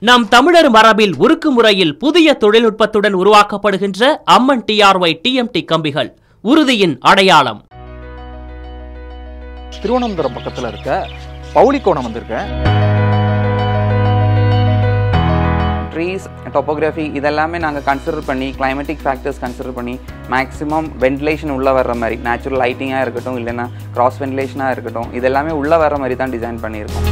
நம் தமிழர் மரபில் உருக்கு முறையில் புதிய தொழில்நுட்பத்துடன் உருவாக்கப்படுகின்ற அம்மன் டிஆர்ஒய் டிஎம்டி கம்பிகள் உறுதியின் அடையாளம் திருவனந்தபுரம் பக்கத்தில் இருக்க பவுளிக்கோணம் வந்திருக்கேன் ட்ரீஸ் டொப்போகிராஃபி இதெல்லாமே நாங்கள் கன்சிடர் பண்ணி கிளைமேட்டிக் ஃபேக்டர்ஸ் கன்சிடர் பண்ணி மேக்ஸிமம் வென்டிலேஷன் உள்ளே வர்ற மாதிரி நேச்சுரல் லைட்டிங்காக இருக்கட்டும் இல்லைன்னா கிராஸ் வென்டிலேஷனாக இருக்கட்டும் இதெல்லாமே உள்ளே வர மாதிரி தான் டிசைன் பண்ணியிருக்கோம்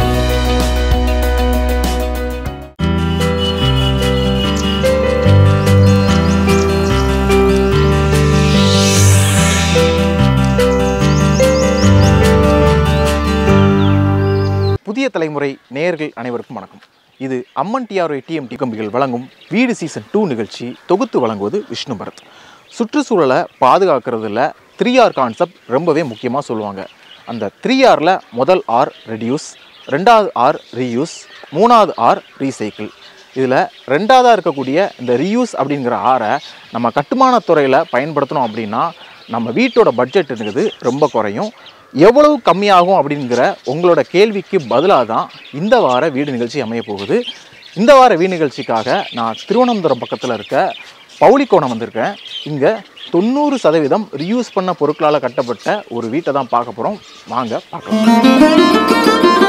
புதிய தலைமுறை நேயர்கள் அனைவருக்கும் வணக்கம் இது அம்மன் டிஆர்ஒய் டிஎம்டி கம்பிகள் வழங்கும் வீடு சீசன் டூ நிகழ்ச்சி தொகுத்து வழங்குவது விஷ்ணு பரத் சுற்றுச்சூழலை பாதுகாக்கிறதுல த்ரீ ஆர் கான்செப்ட் ரொம்பவே முக்கியமாக சொல்லுவாங்க அந்த த்ரீ ஆரில் முதல் ஆர் ரெடியூஸ் ரெண்டாவது ஆர் ரீயூஸ் மூணாவது ஆர் ரீசைக்கிள் இதில் ரெண்டாவதாக இருக்கக்கூடிய இந்த ரீயூஸ் அப்படிங்கிற ஆரை நம்ம கட்டுமானத் துறையில் பயன்படுத்தணும் அப்படின்னா நம்ம வீட்டோட பட்ஜெட் இருக்குது ரொம்ப குறையும் எவ்வளவு கம்மியாகும் அப்படிங்கிற உங்களோட கேள்விக்கு பதிலாக தான் இந்த வார வீடு நிகழ்ச்சி அமைய போகுது இந்த வார வீடு நிகழ்ச்சிக்காக நான் திருவனந்தபுரம் பக்கத்தில் இருக்க பவுளிக்கோணம் வந்திருக்கேன் இங்கே தொண்ணூறு சதவீதம் ரீயூஸ் பண்ண பொருட்களால் கட்டப்பட்ட ஒரு வீட்டை தான் பார்க்க போகிறோம் வாங்க பார்க்கலாம்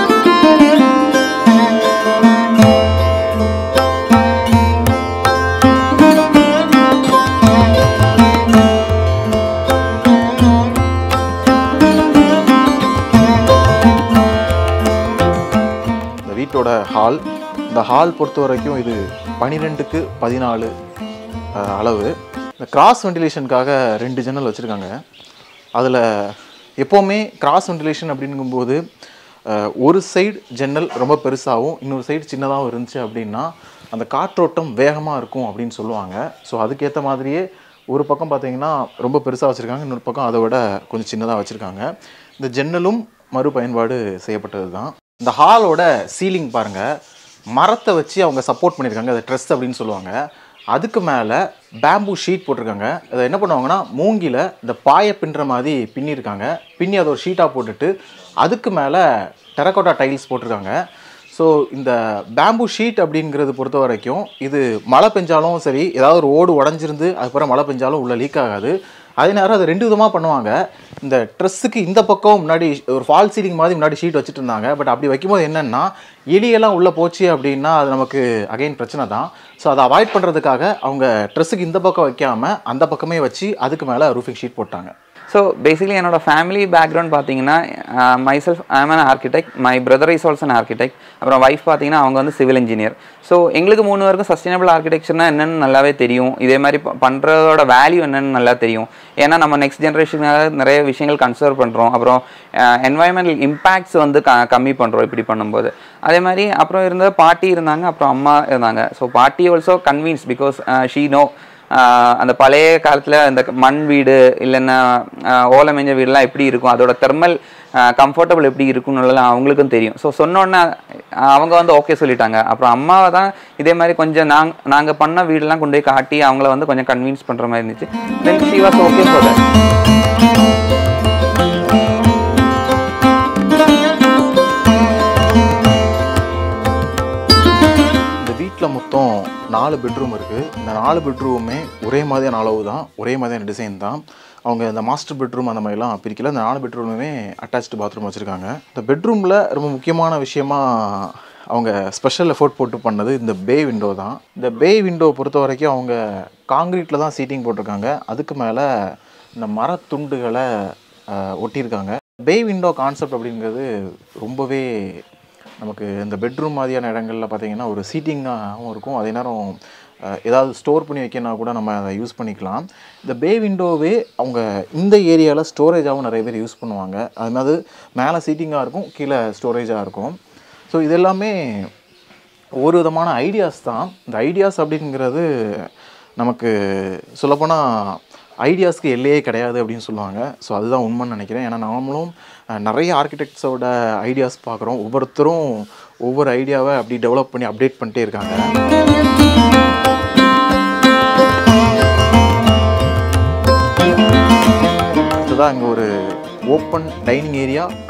இந்த வீட்டோட ஹால் இந்த ஹால் பொறுத்த வரைக்கும் இது பன்னிரெண்டுக்கு பதினாலு அஹ், அளவு இந்த கிராஸ் வென்டிலேஷனுக்காக ரெண்டு ஜன்னல் வச்சுருக்காங்க அதில் எப்போவுமே கிராஸ் வென்டிலேஷன் அப்படிங்கும்போது அஹ், ஒரு சைடு ஜன்னல் ரொம்ப பெருசாகவும் இன்னொரு சைடு சின்னதாகவும் இருந்துச்சு அப்படின்னா அந்த காற்றோட்டம் வேகமாக இருக்கும் அப்படின்னு சொல்லுவாங்க ஸோ அதுக்கேற்ற மாதிரியே ஒரு பக்கம் பார்த்தீங்கன்னா ரொம்ப பெருசாக வச்சுருக்காங்க இன்னொரு பக்கம் அதை விட கொஞ்சம் சின்னதாக வச்சுருக்காங்க இந்த ஜன்னலும் மறுபயன்பாடு செய்யப்பட்டது தான் இந்த ஹாலோட சீலிங் பாருங்கள் மரத்தை வச்சு அவங்க சப்போர்ட் பண்ணியிருக்காங்க அதை ட்ரெஸ் அப்படின்னு சொல்லுவாங்க அதுக்கு மேலே பேம்பு ஷீட் போட்டிருக்காங்க அதை என்ன பண்ணுவாங்கன்னா மூங்கில இந்த பாயை பின்னுற மாதிரி பின்னியிருக்காங்க பின்னி அதை ஒரு ஷீட்டாக போட்டுட்டு அதுக்கு மேலே டெரக்கோட்டா டைல்ஸ் போட்டிருக்காங்க ஸோ இந்த பேம்பு ஷீட் அப்படிங்கிறது பொறுத்த வரைக்கும் இது மழை பெஞ்சாலும் சரி ஏதாவது ஒரு ஓடு உடஞ்சிருந்து அதுக்கப்புறம் மழை பெஞ்சாலும் உள்ள லீக் ஆகாது அதே நேரம் அது ரெண்டு விதமாக பண்ணுவாங்க இந்த ட்ரெஸ்ஸுக்கு இந்த பக்கம் முன்னாடி ஒரு ஃபால் சீலிங் மாதிரி முன்னாடி ஷீட் வச்சுட்டு இருந்தாங்க பட் அப்படி வைக்கும்போது என்னென்னா எலியெல்லாம் உள்ளே போச்சு அப்படின்னா அது நமக்கு அகைன் பிரச்சனை தான் ஸோ அதை அவாய்ட் பண்ணுறதுக்காக அவங்க ட்ரெஸ்ஸுக்கு இந்த பக்கம் வைக்காமல் அந்த பக்கமே வச்சு அதுக்கு மேலே ரூஃபிங் ஷீட் போட்டாங்க ஸோ பேசிக்கலி என்னோட ஃபேமிலி பேக்ரவுண்ட் பார்த்தீங்கன்னா myself I'm an architect my brother is also an architect அப்புறம் ஒய்ஃப் பார்த்தீங்கன்னா அவங்க வந்து சிவில் இன்ஜினியர் ஸோ எங்களுக்கு மூணு பேருக்கும் சஸ்டைனபிள் ஆர்கிடெக்சர்னா என்னன்னு நல்லாவே தெரியும் இதே மாதிரி ப- பண்றதோட வேல்யூ என்னன்னு நல்லா தெரியும் ஏன்னா நம்ம நெக்ஸ்ட் ஜென்ரேஷனுக்காக நிறைய விஷயங்கள் கன்சர்வ் பண்ணுறோம் அப்புறம் என்வாயன்மெண்டல் இம்பேக்ட்ஸ் வந்து க கம்மி பண்ணுறோம் இப்படி பண்ணும்போது அதே மாதிரி அப்புறம் இருந்த பாட்டி இருந்தாங்க அப்புறம் அம்மா இருந்தாங்க ஸோ பாட்டி also convince because she know ah அந்த பழைய காலத்தில் அந்த மண் வீடு இல்லைன்னா ஆஹ் ஓலை மேஞ்ச வீடுலாம் எப்படி இருக்கும் அதோட தெர்மல் கம்ஃபர்டபுள் எப்படி இருக்கும்னுலாம் அவங்களுக்கும் தெரியும் ஸோ சொன்னோன்னே அவங்க வந்து ஓகே சொல்லிட்டாங்க அப்புறம் அம்மாவை தான் இதே மாதிரி கொஞ்சம் நாங் நாங்கள் பண்ண வீடெல்லாம் கொண்டு போய் காட்டி அவங்கள வந்து கொஞ்சம் கன்வின்ஸ் பண்ணுற மாதிரி இருந்துச்சு then she was okay for that இந்த வீட்டில் மொத்தம் நாலு பெட்ரூம் இருக்குது இந்த நாலு பெட்ரூமுமே ஒரே மாதிரியான அளவு தான் ஒரே மாதிரியான டிசைன் தான் அவங்க இந்த மாஸ்டர் பெட்ரூம் அந்த மாதிரிலாம் பிரிக்கல இந்த நாலு பெட்ரூமுமே அட்டாச்டு பாத்ரூம் வச்சுருக்காங்க இந்த பெட்ரூமில் ரொம்ப முக்கியமான விஷயமா அவங்க ஸ்பெஷல் எஃபோர்ட் போட்டு பண்ணது இந்த பே விண்டோ தான் இந்த பே விண்டோ பொறுத்த வரைக்கும் அவங்க காங்கிரீட்டில் தான் சீட்டிங் போட்டிருக்காங்க அதுக்கு மேலே இந்த மரத்துண்டுகளை அஹ், ஒட்டியிருக்காங்க பே விண்டோ கான்செப்ட் அப்படிங்கிறது ரொம்பவே நமக்கு இந்த பெட்ரூம் மாதிரியான இடங்கள்ல பார்த்தீங்கன்னா ஒரு சீட்டிங்காகவும் இருக்கும் அதே நேரம் அஹ், ஏதாவது ஸ்டோர் பண்ணி வைக்கணும்னா கூட நம்ம அதை யூஸ் பண்ணிக்கலாம் இந்த பே விண்டோவே அவங்க இந்த ஏரியாவில் ஸ்டோரேஜாகவும் நிறைய பேர் யூஸ் பண்ணுவாங்க அது மாதிரி மேலே சீட்டிங்காக இருக்கும் கீழே ஸ்டோரேஜாக இருக்கும் ஸோ இது எல்லாமே ஒரு விதமான ஐடியாஸ் தான் இந்த ஐடியாஸ் அப்படிங்கிறது நமக்கு சொல்லப்போனால் ஐடியாஸ்க்கு எல்லையே கிடையாது அப்படின்னு சொல்லுவாங்க ஸோ அதுதான் உண்மைன்னு நினைக்கிறேன் ஏன்னா நாமளும் அஹ், நிறைய ஆர்கிடெக்ட்ஸோட ஐடியாஸ் பார்க்குறோம் ஒவ்வொருத்தரும் ஒவ்வொரு ஐடியாவை அப்படி டெவலப் பண்ணி அப்டேட் பண்ணிட்டே இருக்காங்க இதுதான் இங்கே ஒரு ஓப்பன் டைனிங் ஏரியா கம்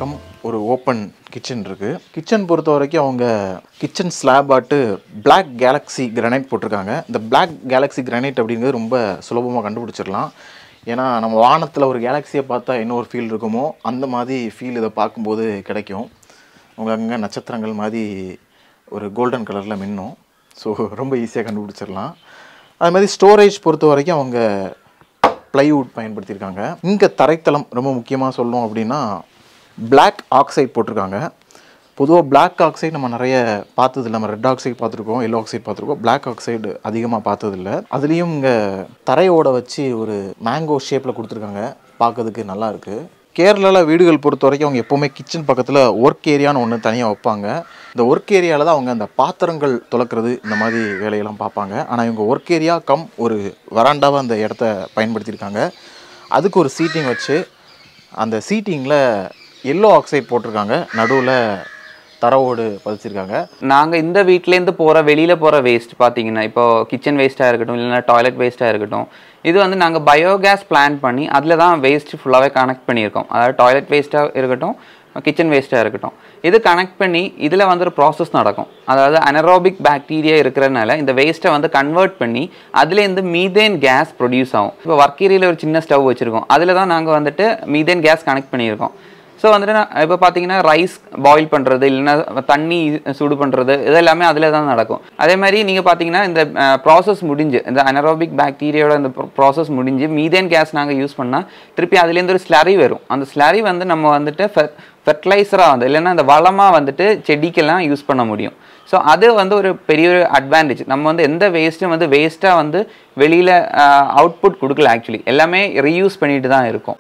ஒரு ஓப்பன் கிச்சன் இருக்குது கிச்சன் பொறுத்த வரைக்கும் அவங்க கிச்சன் ஸ்லாப் ஆட்டு Black கேலக்ஸி கிரானைட் போட்டிருக்காங்க இந்த Black கேலக்ஸி கிரானைட் அப்படிங்கிறது ரொம்ப சுலபமாக கண்டுபிடிச்சிடலாம் ஏன்னா நம்ம வானத்தில் ஒரு கேலக்ஸியை பார்த்தா என்ன ஒரு ஃபீல் இருக்குமோ அந்த மாதிரி ஃபீல் இதை பார்க்கும்போது கிடைக்கும் அவங்க அங்கே நட்சத்திரங்கள் மாதிரி ஒரு கோல்டன் கலரில் மின்னும் ஸோ ரொம்ப ஈஸியாக கண்டுபிடிச்சிடலாம் அது மாதிரி ஸ்டோரேஜ் பொறுத்த வரைக்கும் அவங்க ப்ளைவுட் பயன்படுத்தியிருக்காங்க இங்கே தரைத்தளம் ரொம்ப முக்கியமாக சொல்லணும் அப்படின்னா Black ஆக்சைடு போட்டிருக்காங்க பொதுவாக Black ஆக்சைடு நம்ம நிறைய பார்த்ததில்ல நம்ம ரெட் ஆக்சைடு பார்த்துருக்கோம் எல்லோ ஆக்சைடு பார்த்துருக்கோம் Black ஆக்சைடு அதிகமாக பார்த்ததில்ல அதுலேயும் இங்கே தரையோட வச்சு ஒரு மேங்கோ ஷேப்பில் கொடுத்துருக்காங்க பார்க்கறதுக்கு நல்லா இருக்கு கேரளாவில் வீடுகள் பொறுத்த வரைக்கும் அவங்க எப்போவுமே கிச்சன் பக்கத்தில் ஒர்க் ஏரியான்னு ஒன்று தனியாக வைப்பாங்க இந்த ஒர்க் ஏரியாவில் தான் அவங்க அந்த பாத்திரங்கள் துலக்கிறது இந்த மாதிரி வேலையெல்லாம் பார்ப்பாங்க ஆனால் இவங்க ஒர்க் ஏரியா கம் ஒரு வராண்டாவை அந்த இடத்த பயன்படுத்தியிருக்காங்க அதுக்கு ஒரு சீட்டிங் வச்சு அந்த சீட்டிங்கில் எல்லோ ஆக்சைடு போட்டிருக்காங்க நடுவில் தரவோடு பதிச்சிருக்காங்க நாங்கள் இந்த வீட்டிலேருந்து போகிற வெளியில் போகிற வேஸ்ட் பார்த்தீங்கன்னா இப்போ கிச்சன் வேஸ்ட்டாக இருக்கட்டும் இல்லைன்னா டாய்லெட் வேஸ்ட்டாக இருக்கட்டும் இது வந்து நாங்கள் பயோகேஸ் பிளான் பண்ணி அதில் தான் வேஸ்ட் ஃபுல்லாகவே கனெக்ட் பண்ணியிருக்கோம் அதாவது டாய்லெட் வேஸ்ட்டாக இருக்கட்டும் கிச்சன் வேஸ்ட்டாக இருக்கட்டும் இது கனெக்ட் பண்ணி இதில் வந்து ஒரு ப்ராசஸ் நடக்கும் அதாவது அனரோபிக் பாக்டீரியா இருக்கிறதுனால இந்த வேஸ்ட்டை வந்து கன்வெர்ட் பண்ணி அதுலேருந்து மீதேன் கேஸ் ப்ரொடியூஸ் ஆகும் இப்போ ஒர்க் ஏரியாவில் ஒரு சின்ன ஸ்டவ் வச்சுருக்கோம் அதில் தான் நாங்கள் வந்துட்டு மீதேன் கேஸ் கனெக்ட் பண்ணியிருக்கோம் ஸோ வந்துட்டு நான் இப்போ பார்த்தீங்கன்னா ரைஸ் பாயில் பண்ணுறது இல்லைன்னா தண்ணி சூடு பண்ணுறது இது எல்லாமே அதில் தான் நடக்கும் அதே மாதிரி நீங்கள் பார்த்தீங்கன்னா இந்த ப்ராசஸ் முடிஞ்சு இந்த அனரோபிக் பாக்டீரியாவோட இந்த ப்ராசஸ் முடிஞ்சு மீதேன் கேஸ் நாங்கள் யூஸ் பண்ணால் திருப்பி அதுலேருந்து ஒரு ஸ்லரி வரும் அந்த ஸ்லரி வந்து நம்ம வந்துட்டு ஃபெர்டிலைசராக வந்து இல்லைன்னா இந்த வளமாக வந்துட்டு செடிக்கெல்லாம் யூஸ் பண்ண முடியும் ஸோ அது வந்து ஒரு பெரிய ஒரு அட்வான்டேஜ் நம்ம வந்து எந்த வேஸ்ட்டும் வந்து வேஸ்ட்டாக வந்து வெளியில் அவுட்புட் கொடுக்கல ஆக்சுவலி எல்லாமே ரீயூஸ் பண்ணிட்டு தான் இருக்கும்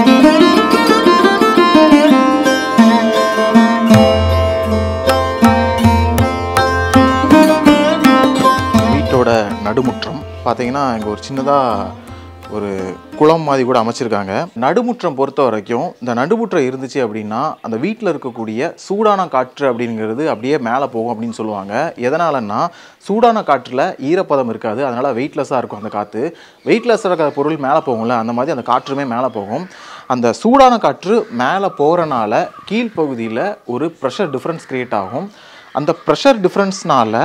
வீட்டோட நடுமுற்றம் பார்த்தீங்கன்னா இங்கே ஒரு சின்னதாக ஒரு குளம் மாதிரி கூட அமைச்சிருக்காங்க நடுமுற்றம் பொறுத்த வரைக்கும் இந்த நடுமுற்றம் இருந்துச்சு அப்படின்னா அந்த வீட்டில் இருக்கக்கூடிய சூடான காற்று அப்படிங்கிறது அப்படியே மேலே போகும் அப்படின்னு சொல்லுவாங்க எதனாலன்னா சூடான காற்றில் ஈரப்பதம் இருக்காது அதனால் வெயிட்லெஸ்ஸாக இருக்கும் அந்த காற்று வெயிட்லெஸ்ஸாக இருக்கிற பொருள் மேலே போகும்ல அந்த மாதிரி அந்த காற்றுமே மேலே போகும் அந்த சூடான காற்று மேலே போகிறனால கீழ்ப்பகுதியில் ஒரு ப்ரெஷர் டிஃப்ரென்ஸ் கிரியேட் ஆகும் அந்த ப்ரெஷர் டிஃப்ரென்ஸ்னால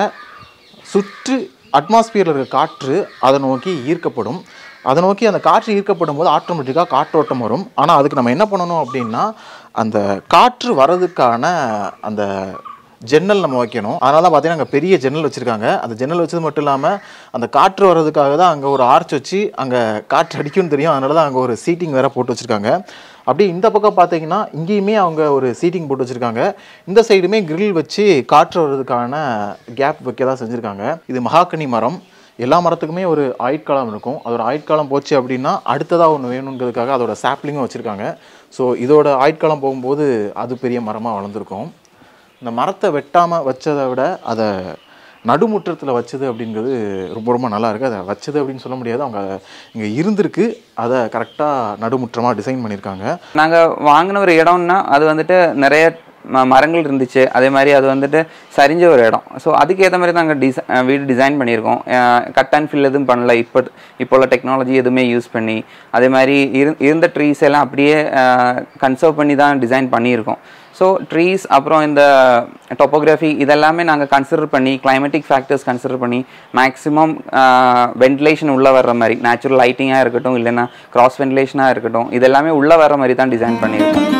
சுற்று அட்மாஸ்பியரில் இருக்க காற்று அதை நோக்கி ஈர்க்கப்படும் அதை நோக்கி அந்த காற்று ஈர்க்கப்படும் போது ஆட்டோமேட்டிக்காக காற்றோட்டம் வரும் ஆனால் அதுக்கு நம்ம என்ன பண்ணணும் அப்படின்னா அந்த காற்று வர்றதுக்கான அந்த ஜன்னல் நம்ம வைக்கணும் அதனால தான் பார்த்தீங்கன்னா அங்கே பெரிய ஜன்னல் வச்சுருக்காங்க அந்த ஜன்னல் வச்சது மட்டும் இல்லாமல் அந்த காற்று வர்றதுக்காக தான் அங்கே ஒரு ஆர்ச் வச்சு அங்கே காற்று அடிக்கும்னு தெரியும் அதனால தான் அங்கே ஒரு சீட்டிங் வேற போட்டு வச்சுருக்காங்க அப்படியே இந்த பக்கம் பார்த்தீங்கன்னா இங்கேயுமே அவங்க ஒரு சீட்டிங் போட்டு வச்சுருக்காங்க இந்த சைடுமே grill வச்சு காற்று வர்றதுக்கான கேப் வைக்க தான் செஞ்சுருக்காங்க இது மகாக்கனி மரம் எல்லா மரத்துக்குமே ஒரு ஆயுட்காலம் இருக்கும் அதோட ஆயுட்காலம் போச்சு அப்படின்னா அடுத்ததாக ஒன்று வேணுங்கிறதுக்காக அதோட சாப்லிங்கும் வச்சுருக்காங்க ஸோ இதோட ஆயுட்காலம் போகும்போது அது பெரிய மரமாக வளர்ந்துருக்கும் இந்த மரத்தை வெட்டாமல் வச்சதை விட அதை நடுமுற்றத்தில் வச்சது அப்படிங்கிறது ரொம்ப ரொம்ப நல்லா இருக்குது அதை வச்சது அப்படின்னு சொல்ல முடியாது அவங்க இங்கே இருந்திருக்கு அதை கரெக்டாக நடுமுற்றமாக டிசைன் பண்ணியிருக்காங்க நாங்கள் வாங்கின ஒரு இடம்னா அது வந்துட்டு நிறைய ம- மரங்கள் இருந்துச்சு அதே மாதிரி அது வந்துட்டு சரிஞ்ச ஒரு இடம் ஸோ அதுக்கு ஏற்ற மாதிரி நாங்கள் டிசை அஹ் வீடு டிசைன் பண்ணியிருக்கோம் கட் அண்ட் ஃபில் எதுவும் பண்ணல இப்போ இப்போ உள்ள டெக்னாலஜி எதுவுமே யூஸ் பண்ணி அதே மாதிரி இரு இருந்த ட்ரீஸ் எல்லாம் அப்படியே கன்சர்வ் பண்ணி தான் டிசைன் பண்ணியிருக்கோம் ஸோ ட்ரீஸ் அப்புறம் இந்த டொப்போகிராஃபி இதெல்லாமே நாங்கள் கன்சிடர் பண்ணி கிளைமேட்டிக் ஃபேக்டர்ஸ் கன்சிடர் பண்ணி மேக்ஸிமம் வென்டிலேஷன் உள்ளே வர்ற மாதிரி நேச்சுரல் லைட்டிங்காக இருக்கட்டும் இல்லைன்னா கிராஸ் வென்டிலேஷனாக இருக்கட்டும் இதெல்லாமே உள்ளே வர மாதிரி தான் டிசைன் பண்ணியிருக்கோம்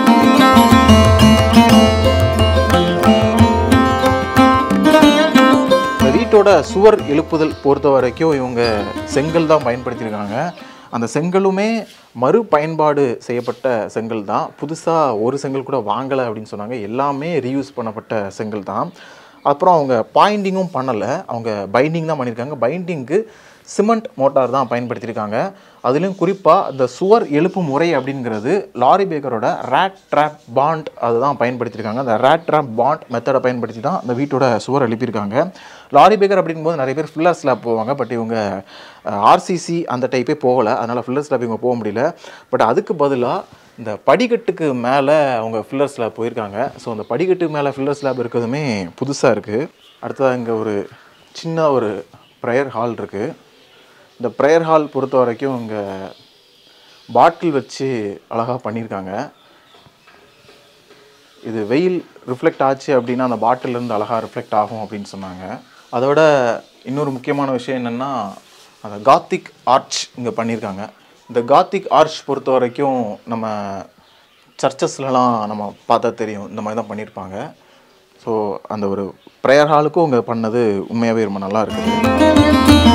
இந்த வீட்டோட சுவர் எழுப்புதல் பொறுத்த வரைக்கும் இவங்க செங்கல் தான் பயன்படுத்தியிருக்காங்க அந்த செங்கலுமே மறு பயன்பாடு செய்யப்பட்ட செங்கல் தான் புதுசாக ஒரு செங்கல் கூட வாங்கலை அப்படின்னு சொன்னாங்க எல்லாமே ரீயூஸ் பண்ணப்பட்ட செங்கல் தான் அப்புறம் அவங்க பாயிண்டிங்கும் பண்ணலை அவங்க பைண்டிங் தான் பண்ணியிருக்காங்க பைண்டிங்க்கு சிமெண்ட் மோட்டார் தான் பயன்படுத்தியிருக்காங்க அதுலேயும் குறிப்பாக இந்த சுவர் எழுப்பு முறை அப்படிங்கிறது லாரி பேக்கரோட ரேட் ட்ராப் பாண்ட் அதுதான் பயன்படுத்தியிருக்காங்க அந்த ரேட் ட்ராப் பாண்ட் மெத்தடை பயன்படுத்தி தான் அந்த வீட்டோட சுவர் எழுப்பியிருக்காங்க லாரி பேக்கர் அப்படிங்கும்போது நிறைய பேர் ஃபில்லர் ஸ்லாப் போவாங்க பட் இவங்க ஆர்சிசி அந்த டைப்பே போகலை அதனால் ஃபில்லர் ஸ்லாப் இவங்க போக முடியல பட் அதுக்கு பதிலாக இந்த படிக்கட்டுக்கு மேலே அவங்க ஃபில்லர் ஸ்லாப் போயிருக்காங்க ஸோ அந்த படிக்கட்டுக்கு மேலே ஃபில்லர் ஸ்லாப் இருக்கிறதுமே புதுசாக இருக்குது அடுத்ததாக இங்கே ஒரு சின்ன ஒரு ப்ரேயர் ஹால் இருக்குது இந்த ப்ரேயர் ஹால் பொறுத்த வரைக்கும் இங்கே பாட்டில் வச்சு அழகாக பண்ணியிருக்காங்க இது வெயில் ரிஃப்ளெக்ட் ஆச்சு அப்படின்னா அந்த பாட்டில் இருந்து அழகாக ரிஃப்ளெக்ட் ஆகும் அப்படின்னு சொன்னாங்க அதோட இன்னொரு முக்கியமான விஷயம் என்னென்னா அந்த காத்திக் ஆர்ச் இங்கே பண்ணியிருக்காங்க இந்த காத்திக் ஆர்ச் பொறுத்த வரைக்கும் நம்ம சர்ச்சஸ்லலாம் நம்ம பார்த்தா தெரியும் இந்த மாதிரி தான் பண்ணியிருப்பாங்க ஸோ அந்த ஒரு ப்ரேயர் ஹாலுக்கும் இங்கே பண்ணது உண்மையாகவே ரொம்ப நல்லா இருக்குது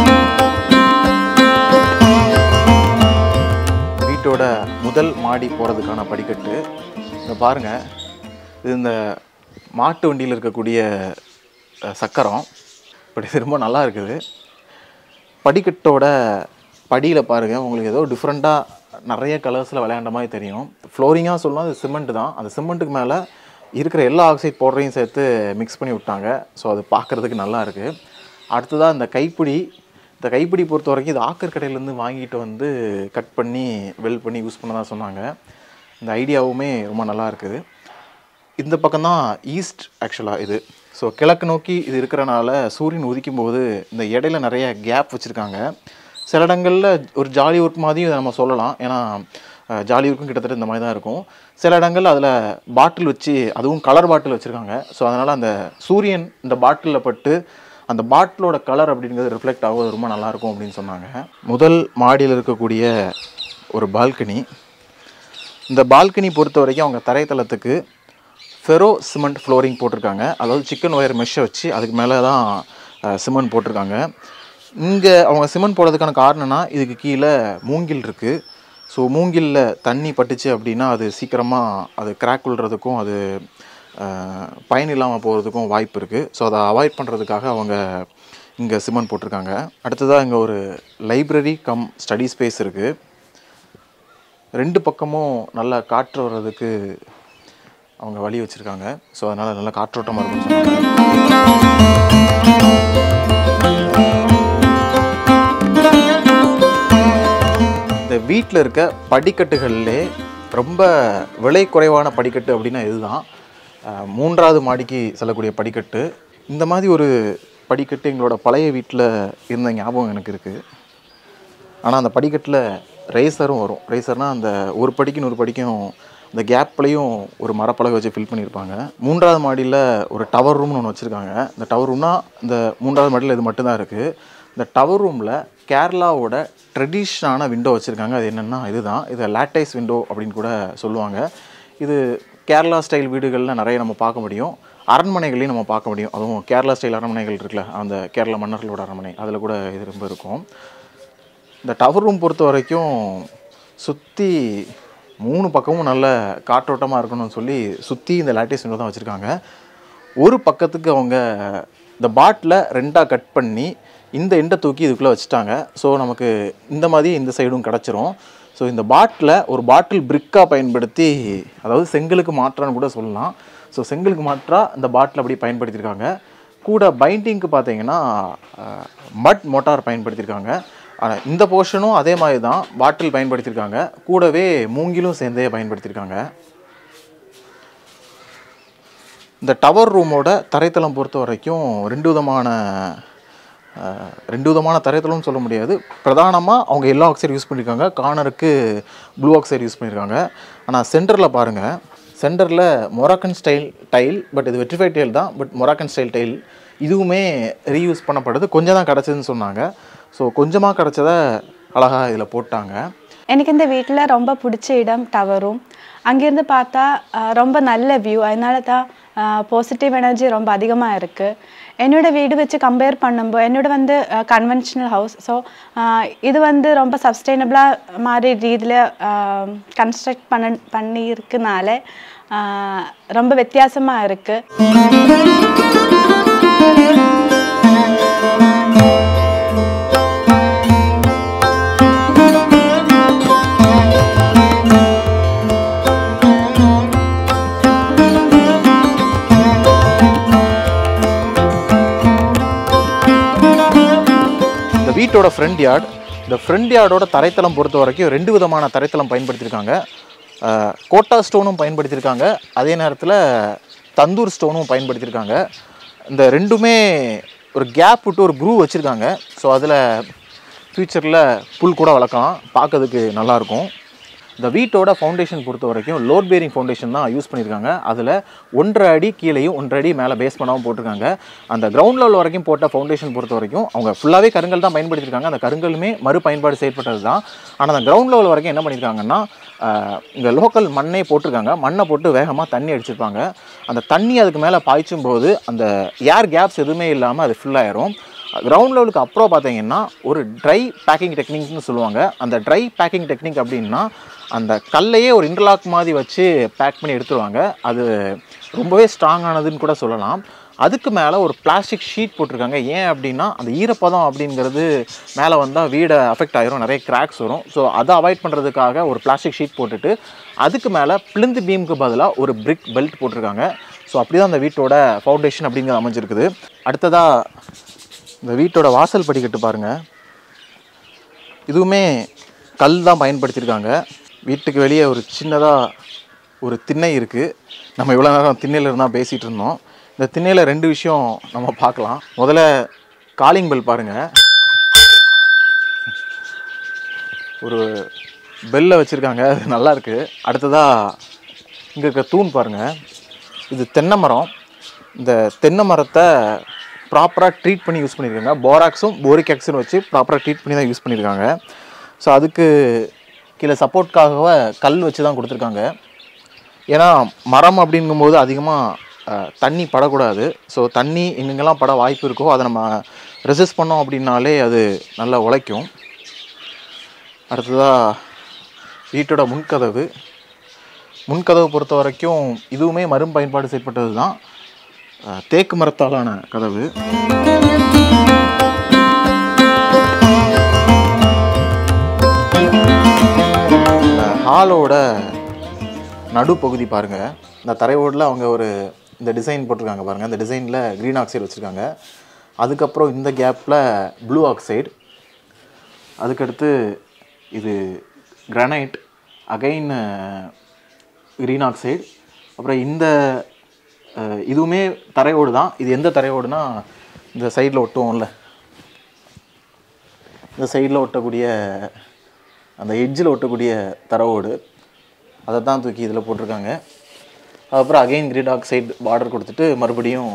வீட்டோட முதல் மாடி போகிறதுக்கான படிக்கட்டு இங்கே பாருங்கள் இது இந்த மாட்டு வண்டியில் இருக்கக்கூடிய அஹ், சக்கரம் பட் இது ரொம்ப நல்லா இருக்குது படிக்கட்டோட படியில் பாருங்கள் உங்களுக்கு ஏதோ டிஃப்ரெண்ட்டாக நிறைய கலர்ஸில் விளையாண்ட மாதிரி தெரியும் ஃப்ளோரிங்காக சொல்லலாம் அது சிமெண்ட் தான் அந்த சிமெண்ட்டுக்கு மேலே இருக்கிற எல்லா ஆக்சைட் பவுடரையும் சேர்த்து மிக்ஸ் பண்ணி விட்டாங்க ஸோ அது பார்க்குறதுக்கு நல்லா இருக்குது அடுத்ததாக இந்த கைப்பிடி இந்த கைப்பிடி பொறுத்த வரைக்கும் இது ஆக்கர் கடையிலேருந்து வாங்கிட்டு வந்து கட் பண்ணி வெல் பண்ணி யூஸ் பண்ண தான் சொன்னாங்க இந்த ஐடியாவுமே ரொம்ப நல்லா இருக்குது இந்த பக்கம் தான் ஈஸ்ட் ஆக்சுவலாக இது ஸோ கிழக்கு நோக்கி இது இருக்கிறனால சூரியன் உதிக்கும் போது இந்த இடையில நிறைய கேப் வச்சுருக்காங்க சில இடங்களில் ஒரு ஜாலி ஒர்க் மாதிரியும் இதை நம்ம சொல்லலாம் ஏன்னா அஹ், ஜாலி ஒர்க்கும் கிட்டத்தட்ட இந்த மாதிரி தான் இருக்கும் சில இடங்களில் அதில் பாட்டில் வச்சு அதுவும் கலர் பாட்டில் வச்சுருக்காங்க ஸோ அதனால் அந்த சூரியன் இந்த பாட்டிலில் பட்டு அந்த பாட்டிலோட கலர் அப்படிங்கிறது ரிஃப்ளெக்ட் ஆகுவது ரொம்ப நல்லாயிருக்கும் அப்படின்னு சொன்னாங்க முதல் மாடியில் இருக்கக்கூடிய ஒரு பால்கனி இந்த பால்கனி பொறுத்த வரைக்கும் அவங்க தரைத்தளத்துக்கு ஃபெரோ சிமெண்ட் ஃப்ளோரிங் போட்டிருக்காங்க அதாவது சிக்கன் ஒயர் மெஷ்ஷை வச்சு அதுக்கு மேலே தான் சிமெண்ட் போட்டிருக்காங்க இங்கே அவங்க சிமெண்ட் போடுறதுக்கான காரணம்னா இதுக்கு கீழே மூங்கில் இருக்குது ஸோ மூங்கிலில் தண்ணி பட்டுச்சு அப்படின்னா அது சீக்கிரமாக அது கிராக் விழுறதுக்கும் அது அஹ், பயன் இல்லாமல் போகிறதுக்கும் வாய்ப்பு இருக்குது ஸோ அதை அவாய்ட் பண்ணுறதுக்காக அவங்க இங்கே சிமெண்ட் போட்டிருக்காங்க அடுத்ததாக இங்கே ஒரு லைப்ரரி கம் ஸ்டடி ஸ்பேஸ் இருக்குது ரெண்டு பக்கமும் நல்லா காற்று வர்றதுக்கு அவங்க வழி வச்சுருக்காங்க ஸோ அதனால் நல்லா காற்றோட்டமாக இருக்கும்னு சொன்னாங்க இந்த வீட்டில் இருக்க படிக்கட்டுகள்லே ரொம்ப விலை குறைவான படிக்கட்டு அப்படின்னா இதுதான் அஹ், மூன்றாவது மாடிக்கு செல்லக்கூடிய படிக்கட்டு இந்த மாதிரி ஒரு படிக்கட்டு எங்களோட பழைய வீட்டில் இருந்த ஞாபகம் எனக்கு இருக்குது ஆனால் அந்த படிக்கட்டில் ரேசரும் வரும் ரேசர்னால் அந்த ஒரு படிக்கு நூறு படிக்கும் அந்த கேப்லேயும் ஒரு மரப்பலகை வச்சு ஃபில் பண்ணியிருப்பாங்க மூன்றாவது மாடியில் ஒரு டவர் ரூம்னு ஒன்று வச்சுருக்காங்க இந்த டவர் ரூம்னா இந்த மூன்றாவது மாடியில் இது மட்டும்தான் இருக்குது இந்த டவர் ரூமில் கேரளாவோட ட்ரெடிஷ்னான விண்டோ வச்சுருக்காங்க அது என்னென்னா இதுதான் இது லேட்டைஸ் விண்டோ அப்படின்னு கூட சொல்லுவாங்க இது கேரளா ஸ்டைல் வீடுகளில் நிறைய நம்ம பார்க்க முடியும் அரண்மனைகளையும் நம்ம பார்க்க முடியும் அதுவும் கேரளா ஸ்டைல் அரண்மனைகள் இருக்குல்ல அந்த கேரளா மன்னர்களோட அரண்மனை அதில் கூட இது ரொம்ப இருக்கும் இந்த டவர் ரூம் பொறுத்த வரைக்கும் சுற்றி மூணு பக்கமும் நல்ல காற்றோட்டமாக இருக்கணும்னு சொல்லி சுற்றி இந்த லேட்டேஸ் விண்டோ தான் வச்சுருக்காங்க ஒரு பக்கத்துக்கு அவங்க இந்த பாட்டில் ரெண்டாக கட் பண்ணி இந்த எண்டை தூக்கி இதுக்குள்ளே வச்சுட்டாங்க ஸோ நமக்கு இந்த மாதிரி இந்த சைடும் கிடச்சிரும் ஸோ இந்த பாட்டில் ஒரு பாட்டில் பிரிக்காக பயன்படுத்தி அதாவது செங்கலுக்கு மாற்றான்னு கூட சொல்லலாம் ஸோ செங்கலுக்கு மாற்றா இந்த பாட்டில் அப்படி பயன்படுத்தியிருக்காங்க கூட பைண்டிங்க்கு பார்த்தீங்கன்னா மட் மோட்டார் பயன்படுத்தியிருக்காங்க ஆனால் இந்த போர்ஷனும் அதே மாதிரி தான் பாட்டில் பயன்படுத்தியிருக்காங்க கூடவே மூங்கிலும் சேர்ந்தே பயன்படுத்தியிருக்காங்க இந்த டவர் ரூமோட தரைத்தளம் பொறுத்த வரைக்கும் ரெண்டு விதமான அஹ், ரெண்டு விதமான தரைத்தளம்னு சொல்ல முடியாது பிரதானமாக அவங்க எல்லோ ஆக்சைடு யூஸ் பண்ணியிருக்காங்க கார்னருக்கு ப்ளூ ஆக்சைடு யூஸ் பண்ணியிருக்காங்க ஆனால் சென்டரில் பாருங்கள் சென்டரில் மொராக்கன் ஸ்டைல் டைல் பட் இது வெட்ரிஃபைட் டைல் தான் பட் மொராக்கன் ஸ்டைல் டைல் இதுவுமே ரீயூஸ் பண்ணப்படுது கொஞ்சம் தான் கிடச்சதுன்னு சொன்னாங்க ஸோ கொஞ்சமாக கிடச்சத அழகாக இதில் போட்டாங்க எனக்கு இந்த வீட்டில் ரொம்ப பிடிச்ச இடம் டவரும் அங்கேருந்து பார்த்தா அஹ், ரொம்ப நல்ல வியூ அதனால தான் பாசிட்டிவ் எனர்ஜி ரொம்ப அதிகமாக இருக்குது என்னோட வீடு வச்சு கம்பேர் பண்ணும்போது என்னோட வந்து கன்வென்ஷனல் ஹவுஸ் ஸோ இது வந்து ரொம்ப சஸ்டைனபிளாக மாதிரி ரீதியில் கன்ஸ்ட்ரக்ட் பண்ண பண்ணியிருக்கனால அஹ், ரொம்ப வித்தியாசமாக இருக்குது இந்த வீட்டோட ஃப்ரண்ட் யார்ட் இந்த ஃப்ரண்ட் யார்டோட தரைத்தளம் பொறுத்த வரைக்கும் ரெண்டு விதமான தரைத்தளம் பயன்படுத்தியிருக்காங்க அஹ், கோட்டா ஸ்டோனும் பயன்படுத்தியிருக்காங்க அதே நேரத்தில் தந்தூர் ஸ்டோனும் பயன்படுத்தியிருக்காங்க இந்த ரெண்டுமே ஒரு கேப் விட்டு ஒரு க்ரூ வச்சுருக்காங்க ஸோ அதில் ஃப்யூச்சரில் புல் கூட வளர்க்கலாம் பார்க்கறதுக்கு நல்லாயிருக்கும் இந்த வீட்டோட ஃபவுண்டேஷன் பொறுத்த வரைக்கும் லோட் பேரிங் ஃபவுண்டேஷன் தான் யூஸ் பண்ணியிருக்காங்க அதில் ஒன்றரை அடி கீழேயும் ஒன்றரை அடி மேலே பேஸ் பண்ணாமல் போட்டிருக்காங்க அந்த கிரவுண்ட் லெவல் வரைக்கும் போட்ட ஃபவுண்டேஷன் பொறுத்த வரைக்கும் அவங்க ஃபுல்லாகவே கருங்கல் தான் பயன்படுத்தியிருக்காங்க அந்த கருங்கலுமே மறு பயன்பாடு செய்யப்பட்டது தான் ஆனால் அந்த கிரவுண்ட் லெவல் வரைக்கும் என்ன பண்ணியிருக்காங்கன்னா ஆஹ், இங்கே லோக்கல் மண்ணே போட்டிருக்காங்க மண்ணை போட்டு வேகமாக தண்ணி அடிச்சிருப்பாங்க அந்த தண்ணி அதுக்கு மேலே பாய்ச்சும் போது அந்த ஏர் கேப்ஸ் எதுவுமே இல்லாமல் அது fill ஆயிரும் கிரவுண்ட் லெவலுக்கு அப்புறம் பார்த்தீங்கன்னா ஒரு ட்ரை பேக்கிங் டெக்னிக்னு சொல்லுவாங்க அந்த ட்ரை பேக்கிங் டெக்னிக் அப்படின்னா அந்த கல்லையே ஒரு இன்டர்லாக் மாதிரி வச்சு பேக் பண்ணி எடுத்துருவாங்க அது ரொம்பவே ஸ்ட்ராங்கானதுன்னு கூட சொல்லலாம் அதுக்கு மேலே ஒரு பிளாஸ்டிக் ஷீட் போட்டிருக்காங்க ஏன் அப்படின்னா அந்த ஈரப்பதம் அப்படிங்கிறது மேலே வந்தால் வீடை அஃபெக்ட் ஆயிரும் நிறைய கிராக்ஸ் வரும் ஸோ அதை அவாய்ட் பண்ணுறதுக்காக ஒரு பிளாஸ்டிக் ஷீட் போட்டுட்டு அதுக்கு மேலே பிளிந்து பீமுக்கு பதிலாக ஒரு பிரிக் பெல்ட் போட்டிருக்காங்க ஸோ அப்படி தான் அந்த வீட்டோட ஃபவுண்டேஷன் அப்படிங்கிறது அமைஞ்சிருக்குது அடுத்ததாக இந்த வீட்டோட வாசல் படிக்கட்டு பாருங்க இதுவுமே கல் தான் பயன்படுத்தியிருக்காங்க வீட்டுக்கு வெளியே ஒரு சின்னதாக ஒரு திண்ணை இருக்குது நம்ம இவ்வளோ நேரம் திண்ணையில் இருந்தால் பேசிகிட்டு இருந்தோம் இந்த திண்ணையில் ரெண்டு விஷயம் நம்ம பார்க்கலாம் முதல்ல காலிங் பெல் பாருங்கள் ஒரு பெல்லை வச்சுருக்காங்க அது நல்லா இருக்கு அடுத்ததாக இங்கே இருக்க தூண் பாருங்கள் இது தென்னை மரம் இந்த தென்னை மரத்தை ப்ராப்பராக ட்ரீட் பண்ணி யூஸ் பண்ணியிருக்காங்க போராக்ஸும் போரிக் ஆக்ஸும் வச்சு ப்ராப்பராக ட்ரீட் பண்ணி தான் யூஸ் பண்ணியிருக்காங்க ஸோ அதுக்கு கீழே சப்போர்ட்காக கல் வச்சு தான் கொடுத்துருக்காங்க ஏன்னா மரம் அப்படிங்கும்போது அதிகமாக தண்ணி படக்கூடாது ஸோ தண்ணி எங்கெங்கெல்லாம் பட வாய்ப்பு இருக்கோ அதை நம்ம ரெசிஸ்ட் பண்ணோம் அப்படின்னாலே அது நல்லா உழைக்கும் அடுத்ததாக வீட்டோட முன்கதவு முன்கதவு பொறுத்த வரைக்கும் இதுவுமே மரும் பயன்பாடு செய்யப்பட்டது தான் அஹ், தேக்கு மரத்தாலான கதவு இந்த ஹாலோட நடுப்பகுதி பாருங்க இந்த தரையோடில் அவங்க ஒரு இந்த டிசைன் போட்டிருக்காங்க பாருங்க இந்த டிசைனில் க்ரீன் ஆக்சைடு வச்சுருக்காங்க அதுக்கப்புறம் இந்த கேப்பில் ப்ளூ ஆக்சைடு அதுக்கடுத்து இது கிரானைட் அகைன் க்ரீன் ஆக்சைடு அப்புறம் இந்த அஹ், இதுவுமே தரையோடு தான் இது எந்த தரையோடுனா இந்த சைடில் ஒட்டுவோம்ல இந்த சைடில் ஒட்டக்கூடிய அந்த எட்ஜில் ஒட்டக்கூடிய தரவோடு அதை தான் தூக்கி இதில் போட்டிருக்காங்க அதுக்கப்புறம் அகைன் கிரீட் ஆக்சைடு பார்டர் கொடுத்துட்டு மறுபடியும்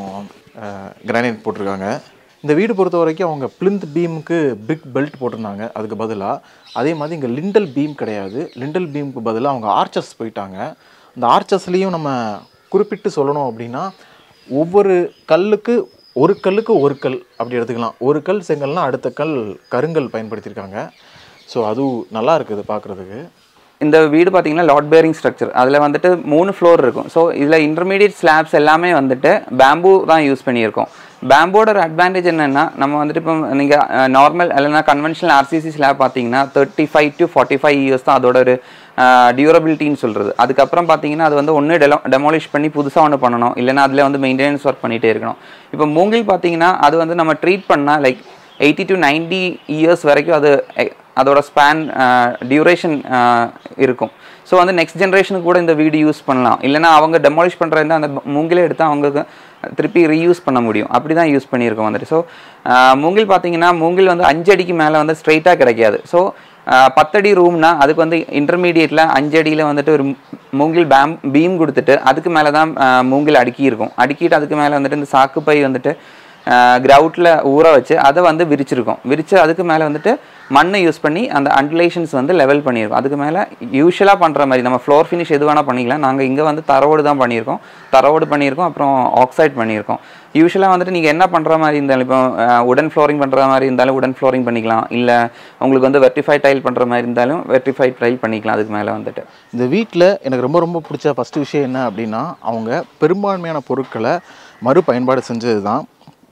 கிரானைட் போட்டிருக்காங்க இந்த வீடு பொறுத்த வரைக்கும் அவங்க பிளிந்த் பீமுக்கு பிக் பெல்ட் போட்டிருந்தாங்க அதுக்கு பதிலாக அதே மாதிரி இங்கே லிண்டல் பீம் கிடையாது லிண்டல் பீமுக்கு பதிலாக அவங்க ஆர்ச்சஸ் போயிட்டாங்க அந்த ஆர்ச்சஸ்லேயும் நம்ம குறிப்பிட்டு சொல்லணும் அப்படின்னா ஒவ்வொரு கல்லுக்கு ஒரு கல்லுக்கு ஒரு கல் அப்படி எடுத்துக்கலாம் ஒரு கல் செங்கல்னா அடுத்த கல் கருங்கல் பயன்படுத்தியிருக்காங்க ஸோ அதுவும் நல்லா இருக்குது பார்க்குறதுக்கு இந்த வீடு பார்த்தீங்கன்னா லாட் பேரிங் ஸ்ட்ரக்சர் அதில் வந்துட்டு மூணு ஃப்ளோர் இருக்கும் ஸோ இதில் இன்டர்மீடியட் ஸ்லாப்ஸ் எல்லாமே வந்துட்டு பேம்பூ தான் யூஸ் பண்ணியிருக்கோம் பேம்போட ஒரு அட்வான்டேஜ் என்னென்னா நம்ம வந்துட்டு இப்போ நீங்கள் நார்மல் இல்லைன்னா கன்வென்ஷனல் ஆர்சிசி ஸ்லாப் பார்த்தீங்கன்னா thirty five to forty five years தான் அதோட ஒரு டியூரபிலிட்டின்னு சொல்கிறது அதுக்கப்புறம் பார்த்தீங்கன்னா அது வந்து ஒன்று டெலோ டெமாலிஷ் பண்ணி புதுசாக ஒன்று பண்ணணும் இல்லைன்னா அதில் வந்து மெயின்டெனன்ஸ் ஒர்க் பண்ணிகிட்டே இருக்கணும் இப்போ மூங்கில் பார்த்தீங்கன்னா அது வந்து நம்ம ட்ரீட் பண்ணால் like eighty to ninety years வரைக்கும் அது எ- அதோட ஸ்பேன் டியூரேஷன் இருக்கும் ஸோ வந்து நெக்ஸ்ட் ஜென்ரேஷனுக்கு கூட இந்த வீடு யூஸ் பண்ணலாம் இல்லைன்னா அவங்க டெமாலிஷ் பண்ணுறதா அந்த மூங்கிலே எடுத்து அவங்களுக்கு திருப்பி ரீயூஸ் பண்ண முடியும் அப்படி தான் யூஸ் பண்ணியிருக்கோம் வந்துட்டு ஸோ மூங்கில் பார்த்தீங்கன்னா மூங்கில் வந்து அஞ்சு அடிக்கு மேலே வந்து ஸ்ட்ரைட்டாக கிடைக்காது ஸோ பத்தடி ரூம்னா அதுக்கு வந்து இன்டர்மீடியட்டில் அஞ்சு அடியில் வந்துட்டு ஒரு மூங்கில் பேம் பீம் கொடுத்துட்டு அதுக்கு மேலே தான் ஆஹ், மூங்கில் அடுக்கி இருக்கும் அடுக்கிட்டு அதுக்கு மேலே வந்துட்டு இந்த சாக்கு பை வந்துட்டு கிரவுட்டில் ஊற வச்சு அதை வந்து விரிச்சிருக்கோம் விரித்து அதுக்கு மேலே வந்துட்டு மண்ணை யூஸ் பண்ணி அந்த அண்டுலேஷன்ஸ் வந்து லெவல் பண்ணியிருக்கோம் அதுக்கு மேலே யூஸ்வலாக பண்ணுற மாதிரி நம்ம ஃப்ளோர் ஃபினிஷ் எது வேணால் பண்ணிக்கலாம் நாங்கள் இங்கே வந்து தரவோடு தான் பண்ணியிருக்கோம் தரவோடு பண்ணியிருக்கோம் அப்புறம் ஆக்சைட் பண்ணியிருக்கோம் யூஸ்வலாக வந்துட்டு நீங்கள் என்ன பண்ணுற மாதிரி இருந்தாலும் இப்போ உடன் ஃப்ளோரிங் பண்ணுற மாதிரி இருந்தாலும் உடன் ஃப்ளோரிங் பண்ணிக்கலாம் இல்லை உங்களுக்கு வந்து வெர்டிஃபை டைல் பண்ணுற மாதிரி இருந்தாலும் வெர்டிஃபை டைல் பண்ணிக்கலாம் அதுக்கு மேலே வந்துட்டு இந்த வீட்டில் எனக்கு ரொம்ப ரொம்ப பிடிச்ச ஃபஸ்ட்டு விஷயம் என்ன அப்படின்னா அவங்க பெரும்பான்மையான பொருட்களை மறு பயன்பாடு செஞ்சது தான்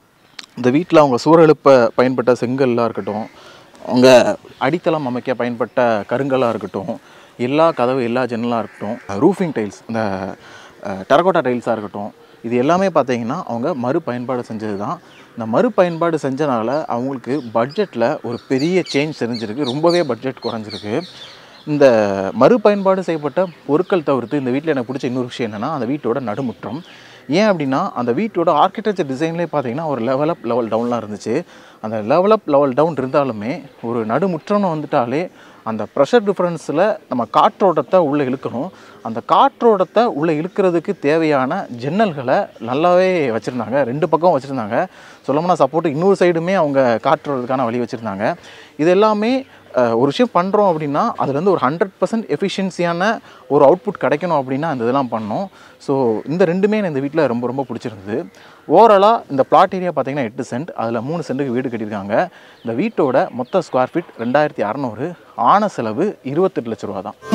இந்த வீட்டில் அவங்க சுவர் எழுப்ப பயன்பட்ட செங்கல்லாக இருக்கட்டும் அவங்க அடித்தளம் அமைக்க பயன்பட்ட கருங்கல்லாக இருக்கட்டும் எல்லா கதவு எல்லா ஜன்னலாக இருக்கட்டும் ரூஃபிங் டைல்ஸ் இந்த டெரகோட்டா டைல்ஸாக இருக்கட்டும் இது எல்லாமே பார்த்தீங்கன்னா அவங்க மறு பயன்பாடு செஞ்சது தான் இந்த மறு பயன்பாடு செஞ்சனால அவங்களுக்கு பட்ஜெட்டில் ஒரு பெரிய சேஞ்ச் தெரிஞ்சிருக்கு ரொம்பவே பட்ஜெட் குறைஞ்சிருக்கு இந்த மறுபயன்பாடு செய்யப்பட்ட பொருட்கள் தவிர்த்து இந்த வீட்டில் எனக்கு பிடிச்ச இன்னொரு விஷயம் என்னென்னா அந்த வீட்டோட நடுமுற்றம் ஏன் அப்படின்னா அந்த வீட்டோட ஆர்கிடெக்சர் டிசைன்லேயே பார்த்தீங்கன்னா ஒரு லெவல் அப் லெவல் டவுன்லாம் இருந்துச்சு அந்த லெவல் அப் லெவல் டவுன் இருந்தாலுமே ஒரு நடுமுற்றம்னு வந்துட்டாலே அந்த ப்ரெஷர் டிஃப்ரென்ஸில் நம்ம காற்றோட்டத்தை உள்ளே இழுக்கணும் அந்த காற்றோட்டத்தை உள்ளே இழுக்கிறதுக்கு தேவையான ஜன்னல்களை நல்லாவே வச்சுருந்தாங்க ரெண்டு பக்கம் வச்சுருந்தாங்க சொல்லப்போனால் சப்போர்ட் இன்னொரு சைடுமே அவங்க காற்றுறதுக்கான வழி வச்சுருந்தாங்க இது எல்லாமே அஹ், ஒரு விஷயம் பண்ணுறோம் அப்படின்னா அதுலேருந்து ஒரு ஹண்ட்ரட் பர்சன்ட் எஃபிஷியன்சியான ஒரு அவுட்புட் கிடைக்கணும் அப்படின்னா அந்த இதெல்லாம் பண்ணோம் ஸோ இந்த ரெண்டுமே எனக்கு இந்த வீட்டில் ரொம்ப ரொம்ப பிடிச்சிருந்தது ஓவராலாக இந்த பிளாட் ஏரியா பார்த்தீங்கன்னா எட்டு சென்ட் அதில் மூணு சென்ட்டுக்கு வீடு கட்டியிருக்காங்க இந்த வீட்டோட மொத்த ஸ்கொயர் ஃபீட் ரெண்டாயிரத்தி அறநூறு ஆன செலவு இருபத்தெட்டு லட்ச ரூபா தான்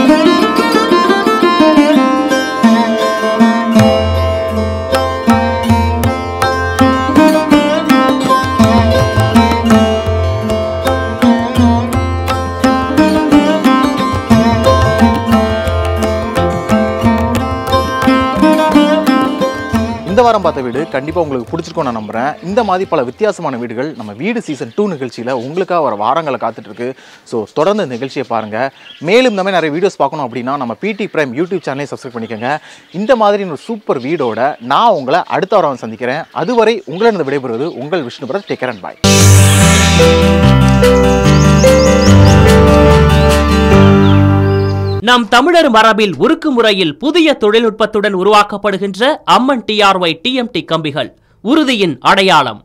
இந்த வாரம் பார்த்த வீடு கண்டிப்பாக உங்களுக்கு பிடிச்சிருக்கும் நான் நம்புறேன் இந்த மாதிரி பல வித்தியாசமான வீடுகள் நம்ம வீடு சீசன் டூ நிகழ்ச்சியில் உங்களுக்காக வர வாரங்களை காத்துட்டு இருக்கு ஸோ தொடர்ந்து இந்த நிகழ்ச்சியை பாருங்க மேலும் இந்த மாதிரி நிறைய வீடியோஸ் பார்க்கணும் அப்படின்னா நம்ம பிடி பிரைம் யூடியூப் சேனலை சப்ஸ்கிரைப் பண்ணிக்கோங்க இந்த மாதிரி ஒரு சூப்பர் வீடோட நான் உங்களை அடுத்த வாரம் சந்திக்கிறேன் அதுவரை உங்களிடம் விடைபெறுவது உங்கள் Vishnu brother take care and bye நம் தமிழர் மரபில் உருக்கு முறையில் புதிய தொழில்நுட்பத்துடன் உருவாக்கப்படுகின்ற அம்மன் டிஆர்ஒய் டிஎம்டி கம்பிகள் உறுதியின் அடையாளம்